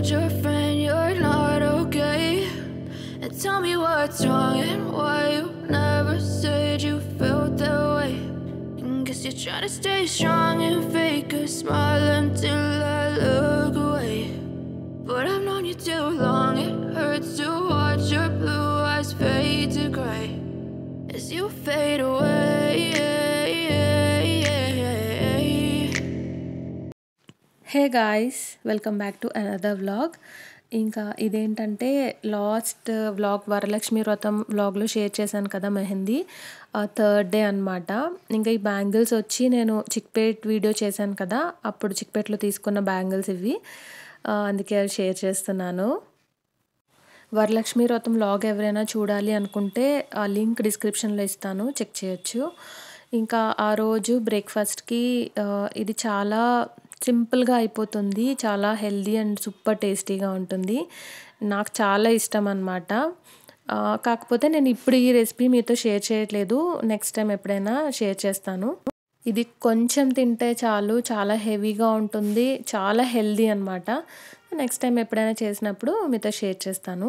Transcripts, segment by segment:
told your friend you're not okay. And tell me what's wrong and why you never said you felt that way. And guess you're trying to stay strong and fake a smile until I look away. But I've known you too long, it hurts to watch your blue eyes fade to gray as you fade away. Hey guys welcome back to another vlog ఇంకా ఇదేంటంటే last vlog Varalakshmi వ్రతం వ్లాగ్లో share చేశాను కదా mehndi third day అనమాట ఇంకా ఈ bangles వచ్చి నేను చిక్పేట్ వీడియో చేశాను కదా అప్పుడు చిక్పేట్లో తీసుకున్న బ్యాంగిల్స్ ఇవి ఆ, అందుకే అవి షేర్ చేస్తున్నాను వరలక్ష్మి వ్రతం వ్లాగ్ ఎవరైనా చూడాలి అనుకుంటే ఆ లింక్ డిస్క్రిప్షన్లో ఇస్తాను చెక్ చేయొచ్చు ఇంకా ఆ రోజు బ్రేక్ఫాస్ట్కి ఇది చాలా సింపుల్గా అయిపోతుంది చాలా హెల్దీ అండ్ సూపర్ టేస్టీగా ఉంటుంది నాకు చాలా ఇష్టం అనమాట కాకపోతే నేను ఇప్పుడు ఈ రెసిపీ మీతో షేర్ చేయట్లేదు నెక్స్ట్ టైం ఎప్పుడైనా షేర్ చేస్తాను ఇది కొంచెం తింటే చాలు చాలా హెవీగా ఉంటుంది చాలా హెల్దీ అనమాట నెక్స్ట్ టైం ఎప్పుడైనా చేసినప్పుడు మీతో షేర్ చేస్తాను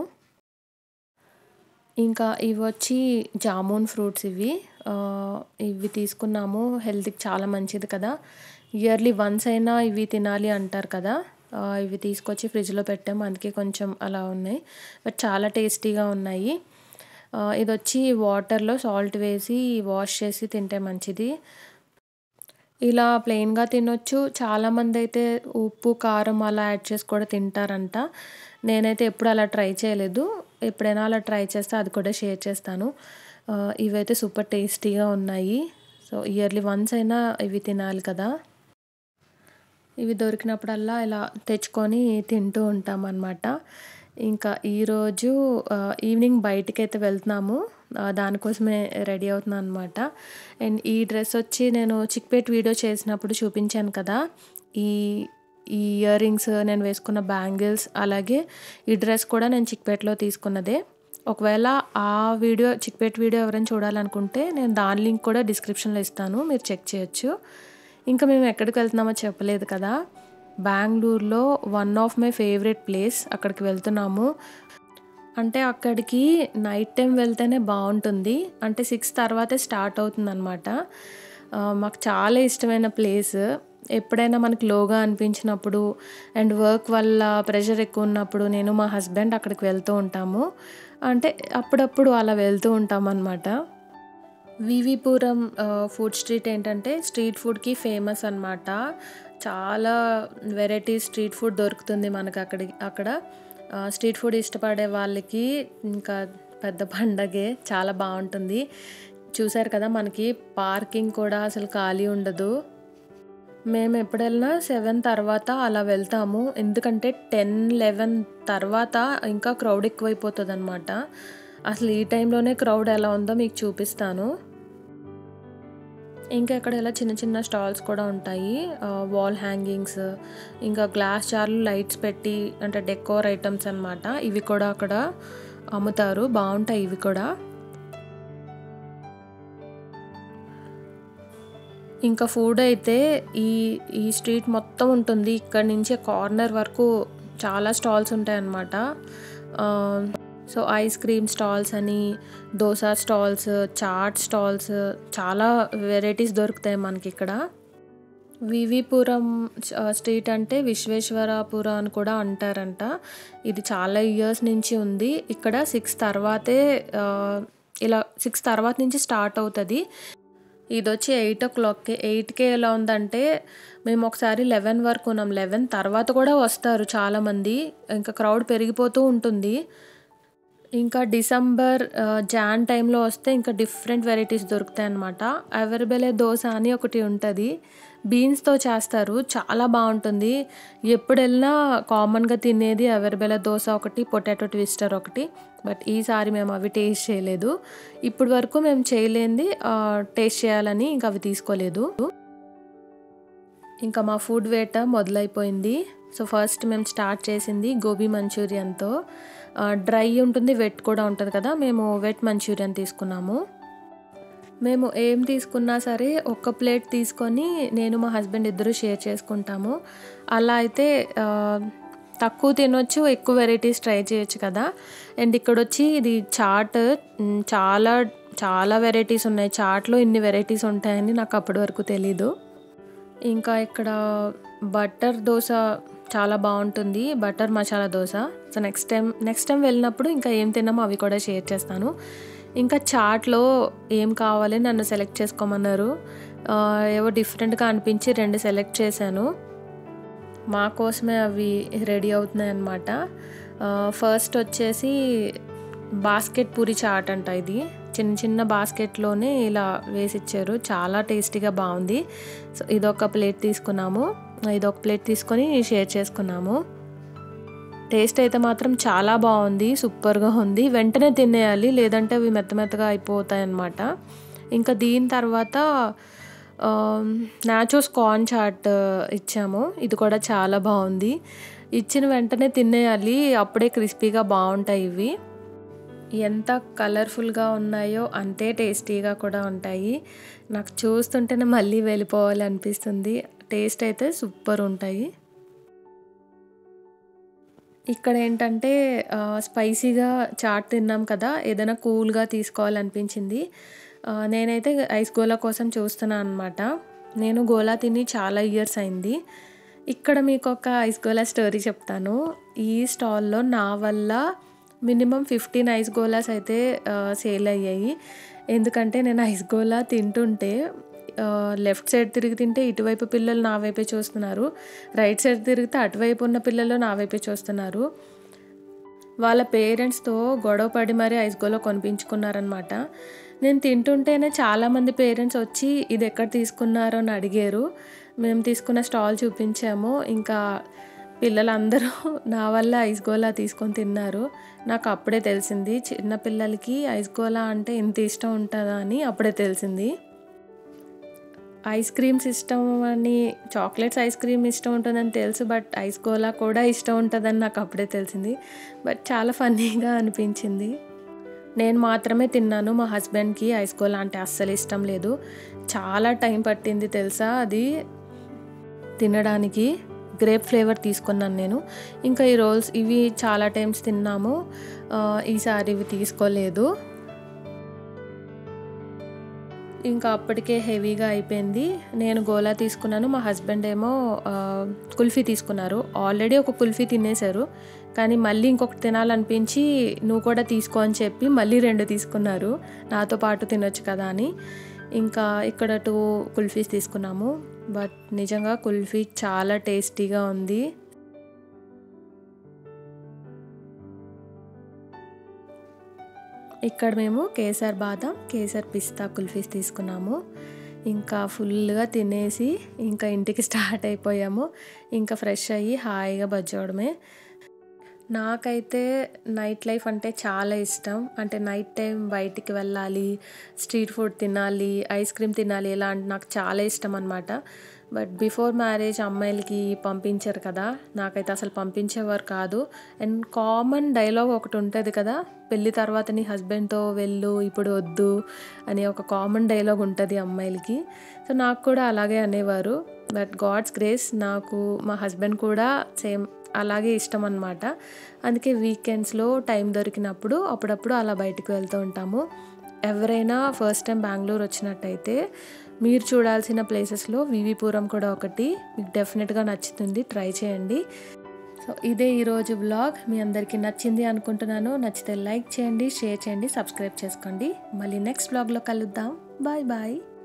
ఇంకా ఇవి వచ్చి జామూన్ ఫ్రూట్స్ ఇవి ఆ, ఇవి తీసుకున్నాము హెల్త్కి చాలా మంచిది కదా ఇయర్లీ వన్స్ అయినా ఇవి తినాలి అంటారు కదా ఆ, ఇవి తీసుకొచ్చి ఫ్రిడ్జ్లో పెట్టాము అందుకే కొంచెం అలా ఉన్నాయి బట్ చాలా టేస్టీగా ఉన్నాయి ఆ, ఇది వచ్చి వాటర్లో సాల్ట్ వేసి వాష్ చేసి తింటే మంచిది ఇలా ప్లెయిన్గా తినొచ్చు చాలామంది అయితే ఉప్పు కారం అలా యాడ్ చేసి కూడా తింటారంట నేనైతే ఎప్పుడు అలా ట్రై చేయలేదు ఎప్పుడైనా అలా ట్రై చేస్తే అది కూడా షేర్ చేస్తాను ఆ, ఇవైతే సూపర్ టేస్టీగా ఉన్నాయి సో ఇయర్లీ వన్స్ అయినా ఇవి తినాలి కదా ఇవి దొరికినప్పుడల్లా ఇలా తెచ్చుకొని తింటూ ఉంటాం అన్నమాట ఇంకా ఈరోజు ఆ, ఈవినింగ్ బయటికి అయితే వెళ్తున్నాము ఆ, దానికోసమే రెడీ అవుతున్నాను అనమాట అండ్ ఈ డ్రెస్ వచ్చి నేను చిక్పేట్ వీడియో చేసినప్పుడు చూపించాను కదా ఈ ఈ ఇయర్ రింగ్స్ నేను వేసుకున్న బ్యాంగిల్స్ అలాగే ఈ డ్రెస్ కూడా నేను చిక్పేట్లో తీసుకున్నదే ఒకవేళ ఆ వీడియో చిక్పేట్ వీడియో ఎవరైనా చూడాలనుకుంటే నేను దాని లింక్ కూడా డిస్క్రిప్షన్లో ఇస్తాను మీరు చెక్ చేయొచ్చు ఇంకా మేము ఎక్కడికి వెళ్తున్నామో చెప్పలేదు కదా బెంగళూరులో one of my favourite place అక్కడికి వెళ్తున్నాము అంటే అక్కడికి నైట్ టైం వెళ్తేనే బాగుంటుంది అంటే సిక్స్ తర్వాతే స్టార్ట్ అవుతుంది అనమాట మాకు చాలా ఇష్టమైన ప్లేస్ ఎప్పుడైనా మనకి లోగా అనిపించినప్పుడు అండ్ వర్క్ వల్ల ప్రెషర్ ఎక్కువ ఉన్నప్పుడు నేను మా హస్బెండ్ అక్కడికి వెళ్తూ ఉంటాము అంటే అప్పుడప్పుడు అలా వెళ్తూ ఉంటాం అనమాట వివిపురం ఫుడ్ స్ట్రీట్ ఏంటంటే స్ట్రీట్ ఫుడ్కి ఫేమస్ అన్నమాట చాలా వెరైటీ స్ట్రీట్ ఫుడ్ దొరుకుతుంది మనకు అక్కడి అక్కడ ఆ, స్ట్రీట్ ఫుడ్ ఇష్టపడే వాళ్ళకి ఇంకా పెద్ద పండగే చాలా బాగుంటుంది చూసారు కదా మనకి పార్కింగ్ కూడా అసలు ఖాళీ ఉండదు మేము ఎప్పుడు వెళ్ళినా సెవెన్ తర్వాత అలా వెళ్తాము ఎందుకంటే టెన్ లెవెన్ తర్వాత ఇంకా క్రౌడ్ ఎక్కువైపోతుంది అనమాట అసలు ఈ టైంలోనే క్రౌడ్ ఎలా ఉందో మీకు చూపిస్తాను ఇంకా ఇక్కడ ఇలా చిన్న చిన్న స్టాల్స్ కూడా ఉంటాయి వాల్ హ్యాంగింగ్స్ ఇంకా గ్లాస్ జార్లు లైట్స్ పెట్టి అంటే డెకోర్ ఐటమ్స్ అన్నమాట ఇవి కూడా అక్కడ అమ్ముతారు బాగుంటాయి ఇవి కూడా ఇంకా ఫుడ్ అయితే ఈ ఈ స్ట్రీట్ మొత్తం ఉంటుంది ఇక్కడ నుంచి కార్నర్ వరకు చాలా స్టాల్స్ ఉంటాయి అన్నమాట సో ఐస్ క్రీమ్ స్టాల్స్ అని దోసా స్టాల్స్ చాట్ స్టాల్స్ చాలా వెరైటీస్ దొరుకుతాయి మనకి ఇక్కడ వివిపురం ఆ, స్ట్రీట్ అంటే విశ్వేశ్వరపురం అని కూడా అంటారంట ఇది చాలా ఇయర్స్ నుంచి ఉంది ఇక్కడ సిక్స్ తర్వాతే ఆ, ఇలా సిక్స్ తర్వాత నుంచి స్టార్ట్ అవుతుంది ఇది వచ్చి ఎయిట్ ఓ క్లాక్కి ఎయిట్కే ఎలా ఉందంటే మేము ఒకసారి లెవెన్ వరకు ఉన్నాం లెవెన్ తర్వాత కూడా వస్తారు చాలామంది ఇంకా క్రౌడ్ పెరిగిపోతూ ఉంటుంది ఇంకా డిసెంబర్ ఆ, జాన్ టైంలో వస్తే ఇంకా డిఫరెంట్ వెరైటీస్ దొరుకుతాయి అన్నమాట అవైలబుల్ దోశ అని ఒకటి ఉంటుంది బీన్స్తో చేస్తారు చాలా బాగుంటుంది ఎప్పుడు వెళ్ళినా కామన్గా తినేది అవైలబుల్ దోశ ఒకటి పొటాటో ట్విస్టర్ ఒకటి బట్ ఈసారి మేము అవి టేస్ట్ చేయలేదు ఇప్పటి వరకు మేము చేయలేంది టేస్ట్ చేయాలని ఇంకా అవి తీసుకోలేదు ఇంకా మా ఫుడ్ వేట మొదలైపోయింది సో ఫస్ట్ మేము స్టార్ట్ చేసింది గోబీ మంచూరియన్తో డ్రై ఉంటుంది వెట్ కూడా ఉంటుంది కదా మేము వెట్ మంచూరియన్ తీసుకున్నాము మేము ఏం తీసుకున్నా సరే ఒక్క ప్లేట్ తీసుకొని నేను మా హస్బెండ్ ఇద్దరు షేర్ చేసుకుంటాము అలా అయితే ఆ, తక్కువ తినొచ్చు ఎక్కువ వెరైటీస్ ట్రై చేయొచ్చు కదా అండ్ ఇక్కడ వచ్చి ఇది చాట్ మ్, చాలా చాలా వెరైటీస్ ఉన్నాయి చాట్లో ఇన్ని వెరైటీస్ ఉంటాయని నాకు అప్పటి వరకు తెలీదు ఇంకా ఇక్కడ బటర్ దోశ చాలా బాగుంటుంది butter masala dosa so next time next time వెళ్ళినప్పుడు ఇంకా ఏం తిన్నామో అవి కూడా షేర్ చేస్తాను ఇంకా చాట్లో ఏం కావాలి నన్ను సెలెక్ట్ చేసుకోమన్నారు ఆ, ఏవో డిఫరెంట్గా అనిపించి రెండు సెలెక్ట్ చేశాను మా కోసమే అవి రెడీ అవుతున్నాయి అన్నమాట ఫస్ట్ వచ్చేసి బాస్కెట్ పూరి చాట్ అంట ఇది చిన్న చిన్న బాస్కెట్లోనే ఇలా వేసిచ్చారు చాలా టేస్టీగా బాగుంది సో ఇదొక ప్లేట్ తీసుకున్నాము ఇదొక ప్లేట్ తీసుకొని షేర్ చేసుకున్నాము టేస్ట్ అయితే మాత్రం చాలా బాగుంది సూపర్గా ఉంది వెంటనే తినేయాలి లేదంటే అవి మెత్త మెత్తగా అయిపోతాయి అన్నమాట ఇంకా దీని తర్వాత నాచోస్ కార్న్ చాట్ ఇచ్చాము ఇది కూడా చాలా బాగుంది ఇచ్చిన వెంటనే తినేయాలి అప్పుడే క్రిస్పీగా బాగుంటాయి ఇవి ఎంత కలర్ఫుల్గా ఉన్నాయో అంతే టేస్టీగా కూడా ఉంటాయి నాకు చూస్తుంటేనే మళ్ళీ వెళ్ళిపోవాలి అనిపిస్తుంది టేస్ట్ అయితే సూపర్ ఉంటాయి ఇక్కడ ఏంటంటే ఆ, స్పైసీగా చాట్ తిన్నాం కదా ఏదైనా కూల్గా తీసుకోవాలనిపించింది ఆ, నేనైతే ఐస్ గోలా కోసం చూస్తున్నాను అనమాట నేను గోలా తిని చాలా ఇయర్స్ అయింది ఇక్కడ మీకు ఒక ఐస్ గోలా స్టోరీ చెప్తాను ఈ స్టాల్లో నా వల్ల మినిమం ఫిఫ్టీన్ ఐస్ గోలాస్ అయితే సేల్ అయ్యాయి ఎందుకంటే నేను ఐస్ గోలా తింటుంటే లెఫ్ట్ సైడ్ తిరిగి తింటే ఇటువైపు పిల్లలు నా వైపే చూస్తున్నారు రైట్ సైడ్ తిరిగితే అటువైపు ఉన్న పిల్లలు నా వైపే చూస్తున్నారు వాళ్ళ పేరెంట్స్తో గొడవ పడి మరీ ఐస్ గోలా కొనిపించుకున్నారనమాట నేను తింటుంటేనే చాలామంది పేరెంట్స్ వచ్చి ఇది ఎక్కడ తీసుకున్నారో అని అడిగారు మేము తీసుకున్న స్టాల్ చూపించాము ఇంకా పిల్లలందరూ నా వల్ల ఐస్ గోలా తీసుకొని తిన్నారు నాకు అప్పుడే తెలిసింది చిన్న పిల్లలకి ఐస్ గోలా అంటే ఇంత ఇష్టం ఉంటుందా అని అప్పుడే తెలిసింది ఐస్ క్రీమ్స్ ఇష్టం అని చాక్లెట్స్ ఐస్ క్రీమ్ ఇష్టం ఉంటుందని తెలుసు బట్ ఐస్ గోలా కూడా ఇష్టం ఉంటుందని నాకు అప్పుడే తెలిసింది బట్ చాలా ఫన్నీగా అనిపించింది నేను మాత్రమే తిన్నాను మా హస్బెండ్కి ఐస్ గోలా అంటే అస్సలు ఇష్టం లేదు చాలా టైం పట్టింది తెలుసా అది తినడానికి గ్రేప్ ఫ్లేవర్ తీసుకున్నాను నేను ఇంకా ఈ రోల్స్ ఇవి చాలా టైమ్స్ తిన్నాము ఆ, ఈసారి ఇవి తీసుకోలేదు ఇంకా అప్పటికే హెవీగా అయిపోయింది నేను గోలా తీసుకున్నాను మా హస్బెండ్ ఏమో ఆ, కుల్ఫీ తీసుకున్నారు ఆల్రెడీ ఒక కుల్ఫీ తినేశారు కానీ మళ్ళీ ఇంకొకటి తినాలనిపించి నువ్వు కూడా తీసుకో అని చెప్పి మళ్ళీ రెండు తీసుకున్నారు నాతో పాటు తినొచ్చు కదా అని ఇంకా ఇక్కడ టూ కుల్ఫీస్ తీసుకున్నాము బట్ నిజంగా కుల్ఫీ చాలా టేస్టీగా ఉంది ఇక్కడ మేము కేసర్ బాదం కేసర్ పిస్తా కుల్ఫీస్ తీసుకున్నాము ఇంకా ఫుల్గా తినేసి ఇంకా ఇంటికి స్టార్ట్ అయిపోయాము ఇంకా ఫ్రెష్ అయ్యి హాయిగా బజ్జోవడమే నాకైతే నైట్ లైఫ్ అంటే చాలా ఇష్టం అంటే నైట్ టైం బయటికి వెళ్ళాలి స్ట్రీట్ ఫుడ్ తినాలి ఐస్ క్రీమ్ తినాలి ఇలా అంటే నాకు చాలా ఇష్టం అనమాట బట్ బిఫోర్ మ్యారేజ్ అమ్మాయిలకి పంపించారు కదా నాకైతే అసలు పంపించేవారు కాదు అండ్ కామన్ డైలాగ్ ఒకటి ఉంటుంది కదా పెళ్ళి తర్వాత నీ హస్బెండ్తో వెళ్ళు ఇప్పుడు వద్దు అని ఒక కామన్ డైలాగ్ ఉంటుంది అమ్మాయిలకి సో నాకు కూడా అలాగే అనేవారు బట్ గాడ్స్ గ్రేస్ నాకు మా హస్బెండ్ కూడా సేమ్ అలాగే ఇష్టం అనమాట అందుకే వీకెండ్స్లో టైం దొరికినప్పుడు అప్పుడప్పుడు అలా బయటకు వెళ్తూ ఉంటాము ఎవరైనా ఫస్ట్ టైం బెంగళూరు వచ్చినట్టయితే మీరు చూడాల్సిన ప్లేసెస్లో వివిపురం కూడా ఒకటి మీకు డెఫినెట్గా నచ్చుతుంది ట్రై చేయండి సో ఇదే ఈరోజు వ్లాగ్ మీ అందరికీ నచ్చింది అనుకుంటున్నాను నచ్చితే లైక్ చేయండి షేర్ చేయండి సబ్స్క్రైబ్ చేసుకోండి మళ్ళీ నెక్స్ట్ వ్లాగ్లో కలుద్దాం బాయ్ బాయ్